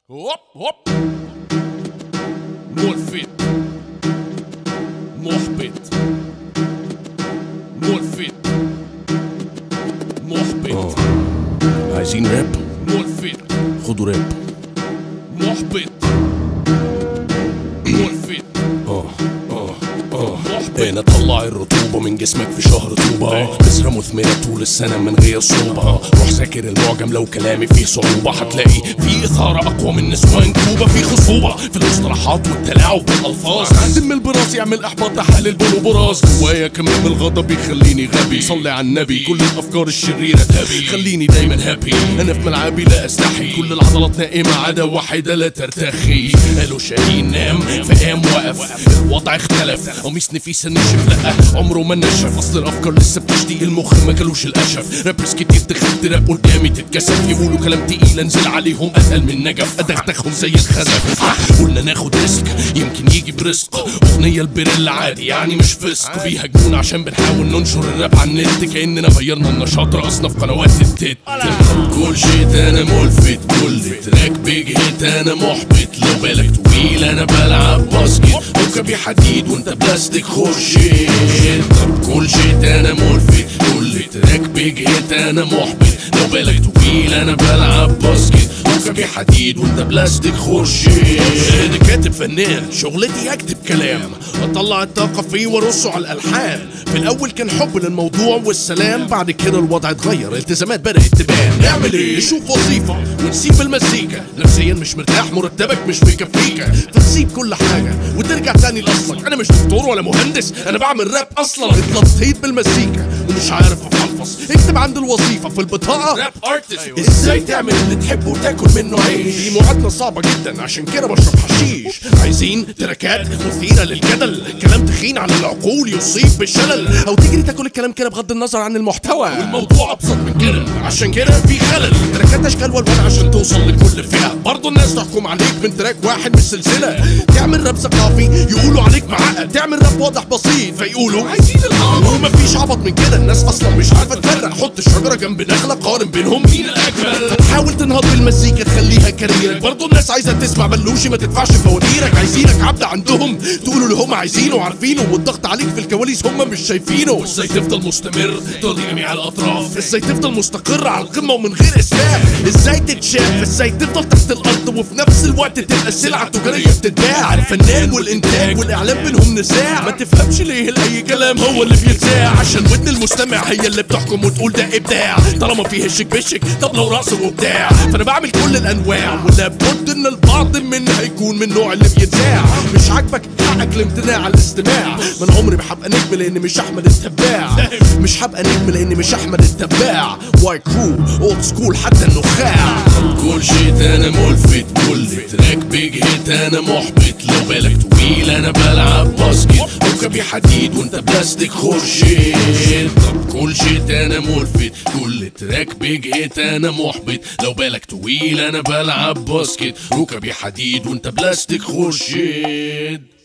هوب هوب ملفت محبط ملفت محبط عايزين راب ملفت خدوا راب محبط ملفت اه اه اه محبط انا طلع الرطوبة من جسمك في شهر طوبة بذرة مثمرة طول السنة من غير صوبة روح ذاكر المعجم لو كلامي فيه صعوبة هتلاقي في إثارة أقوى من نسوان كوبا في خصوبة في المصطلحات والتلاعب بالألفاظ دم البراس يعمل إحباط أحلل بول براس جوايا كمان الغضب يخليني غبي صلي على النبي كل الأفكار الشريرة تبي خليني دايما هابي أنا في ملعبي لا أستحي كل العضلات نائمة عدا واحدة لا ترتخي قالوا شاهين نام فقام وقف الوضع اختلف قميص نفيسة نشف لا عمره ما نشف اصل الافكار لسه بتشتي المخ ما كلوش الاشف رابرز كتير تخاف تراب قدامي تتكسف يقولوا كلام تقيل انزل عليهم اتقل من نجف ادغدغهم زي الخزف قلنا ناخد ريسك يمكن يجي برزق اغنيه البريل عادي يعني مش فسق بيهاجمونا عشان بنحاول ننشر الراب على النت كاننا غيرنا النشاط رقصنا في قنوات التت كل شيء انا ملفت كل تراك بيج هيت انا محبط لو بالك طويل انا بلعب باسكت ركبي حديد وانت بلاستيك خرشيت طب كل شيء انا ملفت كل تراك بيج هيت انا محبط لو بالك طويل انا بلعب باسكت ركبي حديد وانت بلاستيك خرشيت انا كاتب فنان شغلتي اكتب كلام اطلع الطاقه فيه وارصه على الالحان في الاول كان حب للموضوع والسلام بعد كده الوضع اتغير التزامات بدات تبان نعمل ايه نشوف وظيفه ونسيب المزيكا نفسيا مش مرتاح مرتبك مش مكفيك فتسيب كل حاجه وترجع تاني لاصلك انا مش دكتور ولا مهندس انا بعمل راب اصلا اتلطيت بالمزيكا ومش عارف افلفص اكتب عند الوظيفه في البطاقه راب ارتست ازاي تعمل اللي تحبه وتاكل منه عيش دي معادله صعبه جدا عشان كده بشرب حشيش عايزين تراكات مثيره للجدل كلام تخين على العقول يصيب بالشلل او تجري تاكل الكلام كده بغض النظر عن المحتوى والموضوع ابسط من كده عشان كده في خلل تراكات اشكال والوان عشان توصل لكل فئه برضه الناس تحكم عليك من تراك واحد مش سلسله تعمل راب ثقافي يقولوا عليك معقد تعمل راب واضح بسيط فيقولوا عايزين العبط ومفيش عبط من كده الناس اصلا مش عارفه تفرق حط الشجره جنب نخله قارن بينهم مين الاجمل فتحاول تنهض بالمزيكا تخليها كاريرك برضه الناس عايزه تسمع بلوشي ما تدفعش فواتيرك عايزينك عبد عندهم تقولوا اللي هم عايزينه وعارفينه والضغط عليك في الكواليس هم مش شايفينه ازاي تفضل مستمر ترضي جميع الاطراف ازاي تفضل مستقر على القمه ومن غير اسفاف ازاي تتشاف ازاي تفضل تحت الارض وفي نفس الوقت تبقى السلعه التجاريه بتتباع الفنان والانتاج والاعلام بينهم نزاع ما تفهمش ليه اي كلام هو اللي بيتذاع عشان ودن المستمع هي اللي بتحكم وتقول ده ابداع طالما فيه الشك بالشك طب لو رقص وبتاع فانا بعمل كل الانواع ولابد ان البعض منها يكون من النوع اللي بيتذاع مش عاجبك حقك الامتناع الاستماع ما انا عمري ما هبقى نجم لاني مش احمد التباع مش هبقى نجم لاني مش احمد التباع واي كرو اولد سكول حتى النخاع كل شيء انا ملفت كل تراك بيج هيت انا محبط لو بالك طويل انا بلعب باسكت ركبي حديد وانت بلاستيك خرشيت طب كل شيء انا ملفت كل تراك بيج هيت انا محبط لو بالك طويل انا بلعب باسكت ركبي حديد وانت بلاستيك خرشيت